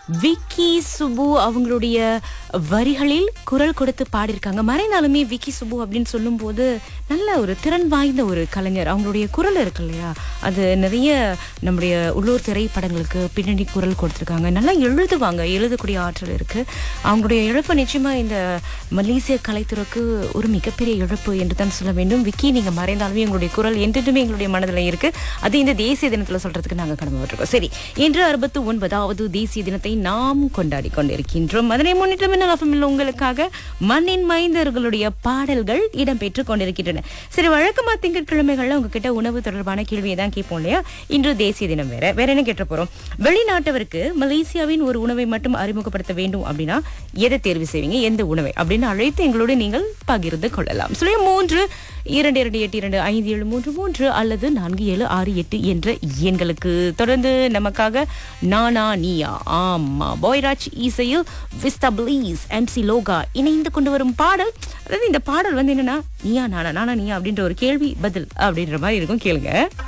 விக்கி சுப்பு அவங்களுடைய வரிகளில் குரல் கொடுத்து பாடியிருக்காங்க மறைந்தாலுமே விக்கி சுப்பு அப்படின்னு சொல்லும்போது நல்ல ஒரு திறன் வாய்ந்த ஒரு கலைஞர் அவங்களுடைய குரல் இருக்கு இல்லையா அது நிறைய நம்முடைய உள்ளூர் திரைப்படங்களுக்கு பின்னணி குரல் கொடுத்துருக்காங்க நல்லா எழுதுவாங்க எழுதக்கூடிய ஆற்றல் இருக்கு அவங்களுடைய இழப்பு நிச்சயமா இந்த மலேசிய கலைத்துறைக்கு ஒரு மிகப்பெரிய இழப்பு என்று தான் சொல்ல வேண்டும் விக்கி நீங்க மறைந்தாலுமே உங்களுடைய குரல் என்றுமே எங்களுடைய மனதில் இருக்கு அது இந்த தேசிய தினத்துல சொல்றதுக்கு நாங்க கடமைப்பட்டிருக்கோம் சரி இன்று அறுபத்து ஒன்பதாவது தேசிய தினத்தை நாம் கொண்டாடி கொண்டிருக்கின்றோம் அதனை முன்னிட்டு மின்னல் எஃப்எம்மில் உங்களுக்காக மண்ணின் மைந்தர்களுடைய பாடல்கள் இடம்பெற்றுக் கொண்டிருக்கின்றன சரி வழக்கமா திங்கட்கிழமைகள்ல உங்ககிட்ட உணவு தொடர்பான கேள்வியை தான் கேட்போம் இல்லையா இன்று தேசிய தினம் வேற வேற என்ன கேட்ட போறோம் வெளிநாட்டவருக்கு மலேசியாவின் ஒரு உணவை மட்டும் அறிமுகப்படுத்த வேண்டும் அப்படின்னா எதை தேர்வு செய்வீங்க எந்த உணவை அப்படின்னு அழைத்து எங்களோடு நீங்கள் பகிர்ந்து கொள்ளலாம் சொல்லி மூன்று இரண்டு இரண்டு எட்டு இரண்டு ஐந்து ஏழு மூன்று மூன்று அல்லது நான்கு ஏழு ஆறு எட்டு என்ற எண்களுக்கு தொடர்ந்து நமக்காக நானா நீயா ஆமா பாய்ராஜ் இசையில் விஸ்தா பிளீஸ் எம்சி லோகா இணைந்து கொண்டு வரும் பாடல் அதாவது இந்த பாடல் வந்து என்னன்னா நீயா நானா நானா நீயா அப்படின்ற ஒரு கேள்வி பதில் அப்படின்ற மாதிரி இருக்கும் கேளுங்க